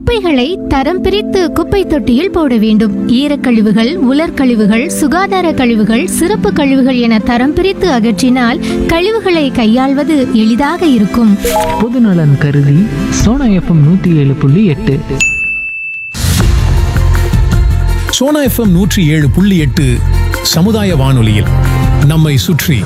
குப்பைகளை தரம் பிரித்து குப்பை தொட்டியில் போட வேண்டும் ஈரக்கழிவுகள் உலர்கழிவுகள் சுகாதார கழிவுகள் சிறப்பு கழிவுகள் என தரம் பிரித்து அகற்றினால் கழிவுகளை கையாள்வது எளிதாக இருக்கும் பொதுநலன் கருதி சோனா எஃப்எம் நூற்றி ஏழு புள்ளி எட்டு சோனா எஃப்எம் நூற்றி ஏழு புள்ளி எட்டு சமுதாய வானொலியில் நம்மை சுற்றி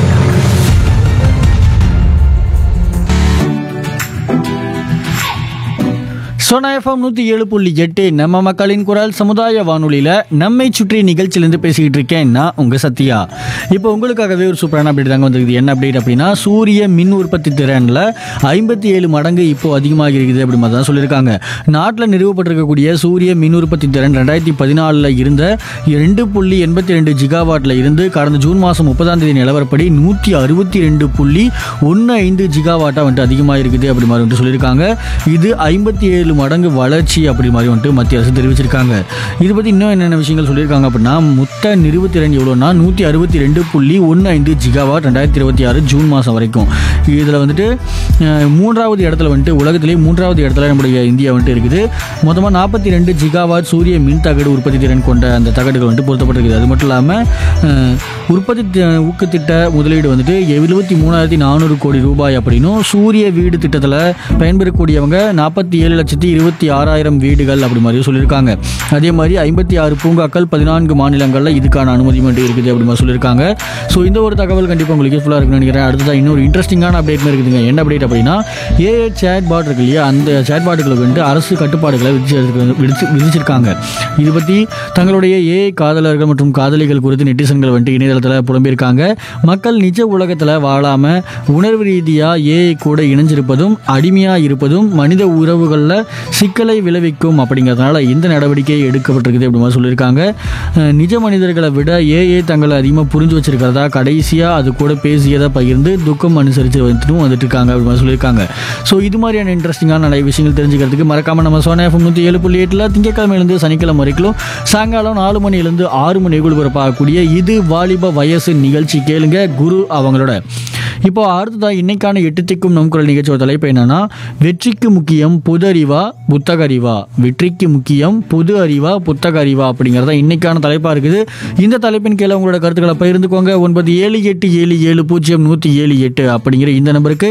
சோனா எஃப்எம் நூற்றி ஏழு புள்ளி எட்டு நம்ம மக்களின் குரல் சமுதாய வானொலியில் நம்மை சுற்றி நிகழ்ச்சியிலேருந்து பேசிக்கிட்டு இருக்கேன் நான் உங்கள் சத்யா இப்போ உங்களுக்காகவே ஒரு சூப்பரான அப்டேட் தாங்க வந்திருக்குது என்ன அப்டேட் அப்படின்னா சூரிய மின் உற்பத்தி திறனில் ஐம்பத்தி ஏழு மடங்கு இப்போ அதிகமாக இருக்குது அப்படி மாதிரி தான் சொல்லியிருக்காங்க நாட்டில் நிறுவப்பட்டிருக்கக்கூடிய சூரிய மின் உற்பத்தி திறன் ரெண்டாயிரத்தி பதினாலில் இருந்த ரெண்டு புள்ளி எண்பத்தி ரெண்டு ஜிகாவாட்டில் இருந்து கடந்த ஜூன் மாதம் முப்பதாம் தேதி நிலவரப்படி நூற்றி அறுபத்தி ரெண்டு புள்ளி ஒன்று ஐந்து ஜிகாவாட்டாக வந்துட்டு அதிகமாக இருக்குது அப்படி மாதிரி வந்துட்டு சொல்லியிருக்காங்க இது ஐம்பத்தி ஏழு மடங்கு வளர்ச்சி அப்படி மாதிரி வந்துட்டு மத்திய அரசு தெரிவிச்சிருக்காங்க இது பற்றி இன்னும் என்னென்ன விஷயங்கள் சொல்லியிருக்காங்க அப்படின்னா மொத்த நிறுவத்திறன் எவ்வளோன்னா நூற்றி அறுபத்தி ரெண்டு புள்ளி ஒன்று ஐந்து ஜிகாவாட் ரெண்டாயிரத்தி இருபத்தி ஆறு ஜூன் மாதம் வரைக்கும் இதில் வந்துட்டு அஹ், மூன்றாவது இடத்துல வந்துட்டு உலகத்திலேயே மூன்றாவது இடத்துல நம்முடைய இந்தியா வந்துட்டு இருக்குது மொத்தமாக நாற்பத்தி ரெண்டு ஜிகாவாட் சூரிய மின் தகடு உற்பத்தி திறன் கொண்ட அந்த தகடுகள் வந்துட்டு பொருத்தப்பட்டிருக்குது அது மட்டும் இல்லாமல் உற்பத்தி தி- ஊக்கத்திட்ட முதலீடு வந்துட்டு எழுபத்தி மூணாயிரத்தி நானூறு கோடி ரூபாய் அப்படின்னும் சூரிய வீடு திட்டத்தில் பயன்பெறக்கூடியவங்க நாற்பத்தி ஏழு லட்சத்தி இருபத்தி ஆறாயிரம் வீடுகள் அப்படி மாதிரி சொல்லியிருக்காங்க அதே மாதிரி ஐம்பத்தி ஆறு பூங்காக்கள் பதினான்கு மாநிலங்களில் இதுக்கான அனுமதி மட்டும் இருக்குது அப்படி மாதிரி சொல்லியிருக்காங்க ஸோ இந்த ஒரு தகவல் கண்டிப்பாக உங்களுக்கு யூஸ்ஃபுல்லாக இருக்குன்னு நினைக்கிறேன் அடுத்ததான் இன்னொரு இன்ட்ரெஸ்டிங்கான அப்டேட் இருக்குதுங்க என்ன அப்டேட் அப்படின்னா ஏஏ சேட் பாட் இருக்கு இல்லையா அந்த சேட் பாட்டுகளுக்கு வந்து அரசு கட்டுப்பாடுகளை விதிச்சு விதிச்சு விதிச்சிருக்காங்க இது பற்றி தங்களுடைய ஏஐ காதலர்கள் மற்றும் காதலிகள் குறித்து நெட்டிசன்கள் வந்துட்டு இணையதளத்தில் புலம்பியிருக்காங்க மக்கள் நிஜ உலகத்தில் வாழாமல் உணர்வு ரீதியாக ஏஐ கூட இணைஞ்சிருப்பதும் அடிமையாக இருப்பதும் மனித உறவுகளில் சிக்கலை விளைவிக்கும் அப்படிங்கிறதுனால இந்த நடவடிக்கை எடுக்கப்பட்டிருக்குது அப்படி மாதிரி சொல்லியிருக்காங்க அஹ் நிஜ மனிதர்களை விட ஏஐ தங்களை அதிகமாக புரிஞ்சு வச்சிருக்கிறதா கடைசியாக அது கூட பேசியதை பகிர்ந்து துக்கம் அனுசரித்து வந்துட்டும் வந்துட்டு இருக்காங்க அப்படி மாதிரி சொல்லியிருக்காங்க ஸோ இது மாதிரியான இன்ட்ரெஸ்டிங்கான நிறைய விஷயங்கள் தெரிஞ்சுக்கிறதுக்கு மறக்காம நம்ம சோனா எஃப்எம் நூற்றி ஏழு புள்ளி எட்டில் திங்கக்கிழமையிலேருந்து சனிக்கிழமை வரைக்கும் சாயங்காலம் நாலு மணிலேருந்து ஆறு மணி ஒளிபரப்பாகக்கூடிய இது வாலிப வயசு நிகழ்ச்சி கேளுங்க குரு அவங்களோட இப்போ அடுத்ததாக இன்னைக்கான எட்டு திக்கும் நம் குரல் நிகழ்ச்சியோட தலைப்பு என்னன்னா வெற்றிக்கு முக்கியம் புது அறிவா புத்தக அறிவா வெற்றிக்கு முக்கியம் புது அறிவா புத்தக அறிவா அப்படிங்கிறத இன்னைக்கான தலைப்பாக இருக்குது இந்த தலைப்பின் கீழே உங்களோட கருத்துக்களை பகிர்ந்துக்கோங்க ஒன்பது ஏழு எட்டு ஏழு ஏழு பூஜ்ஜியம் நூற்றி ஏழு எட்டு அப்படிங்கிற இந்த நம்பருக்கு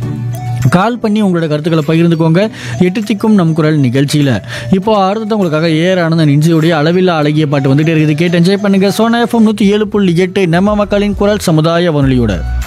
கால் பண்ணி உங்களோட கருத்துக்களை பகிர்ந்துக்கோங்க எட்டு திக்கும் நம் குரல் நிகழ்ச்சியில் இப்போ அடுத்தது உங்களுக்காக ஏர் ஆனந்த நெஞ்சியுடைய அளவில்லா அழகிய பாட்டு வந்துட்டு இருக்குது கேட்டு என்ஜாய் பண்ணுங்க சோனா எஃப்எம் நூற்றி ஏழு புள்ளி எட்டு நம்ம மக்களின் குரல் சமுதாய வானொலியோட